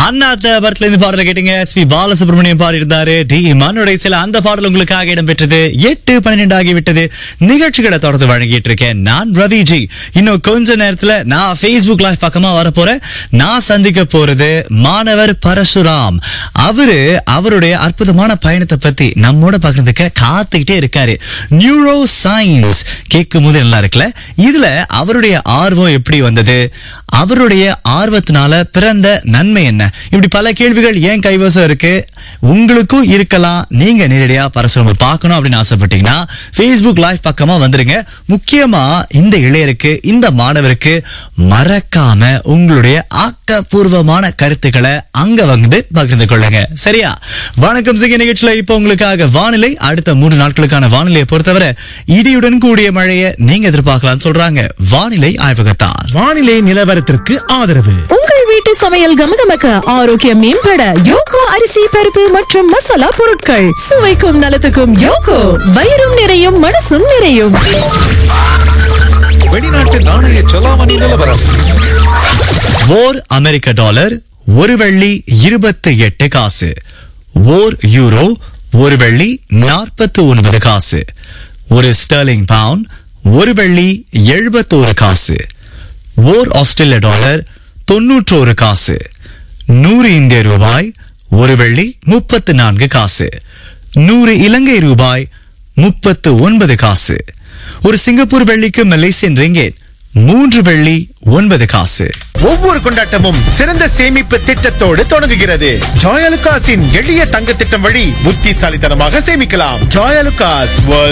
அண்ணாத்த படத்துல இருந்து பாடல கேட்டீங்க எஸ் பி பாலசுப்ரமணியம் பாடியிருந்தாரு டி மனுடைய சில அந்த பாடல் உங்களுக்காக இடம்பெற்றது எட்டு பன்னிரெண்டு ஆகிவிட்டது நிகழ்ச்சிகளை தொடர்ந்து வழங்கிட்டு இருக்கேன் நான் ரவிஜி இன்னும் கொஞ்ச நேரத்துல நான் Facebook லைவ் பக்கமா வரப்போறேன் நான் சந்திக்க போறது மாணவர் பரசுராம் அவரு அவருடைய அற்புதமான பயணத்தை பத்தி நம்மோட பகிர்ந்துக்க காத்துக்கிட்டே இருக்காரு நியூரோ சயின்ஸ் கேட்கும் போது நல்லா இருக்குல்ல இதுல அவருடைய ஆர்வம் எப்படி வந்தது அவருடைய ஆர்வத்தினால பிறந்த நன்மை என்ன இப்படி பல கேள்விகள் ஏன் கைவசம் இருக்கு உங்களுக்கும் இருக்கலாம் நீங்க நேரடியா பரசுரம பார்க்கணும் அப்படின்னு ஆசைப்பட்டீங்கன்னா Facebook லைவ் பக்கமா வந்துருங்க முக்கியமா இந்த இளையருக்கு இந்த மாணவருக்கு மறக்காம உங்களுடைய ஆக்கப்பூர்வமான கருத்துக்களை அங்க வந்து பகிர்ந்து கொள்ளுங்க சரியா வணக்கம் சிங்க நிகழ்ச்சியில இப்போ உங்களுக்காக வானிலை அடுத்த மூன்று நாட்களுக்கான வானிலையை பொறுத்தவரை இடியுடன் கூடிய மழையை நீங்க எதிர்பார்க்கலாம்னு சொல்றாங்க வானிலை ஆய்வகத்தார் வானிலை நிலவரத்திற்கு ஆதரவு உங்கள் வீட்டு சமையல் கமகமக்க ஆரோக்கியம் மேம்பட யோகோ அரிசி பருப்பு மற்றும் மசாலா பொருட்கள் சுவைக்கும் நலத்துக்கும் யோகோ வயிறும் நிறையும் மனசும் நிறையும் வெளிநாட்டு நாணய செலாவணி நிலவரம் ஓர் அமெரிக்க டாலர் ஒரு வெள்ளி இருபத்தி எட்டு காசு ஓர் யூரோ ஒரு வெள்ளி நாற்பத்தி ஒன்பது காசு ஒரு ஸ்டெர்லிங் பவுண்ட் ஒரு வெள்ளி எழுபத்தோரு காசு ஓர் ஆஸ்திரேலிய டாலர் தொன்னூற்றோரு காசு நூறு இந்திய ரூபாய் ஒரு வெள்ளி முப்பத்து நான்கு காசு நூறு இலங்கை ரூபாய் முப்பத்து ஒன்பது காசு ஒரு சிங்கப்பூர் வெள்ளிக்கு மலேசியன் ரிங்கேட் மூன்று வெள்ளி ஒன்பது காசு ஒவ்வொரு கொண்டாட்டமும் சிறந்த சேமிப்பு திட்டத்தோடு தொடங்குகிறது ஜாயலுகாஸின் எளிய தங்க திட்டம் வழி புத்திசாலித்தனமாக சேமிக்கலாம் ஜாயலுகாஸ் வேர்ல்ட்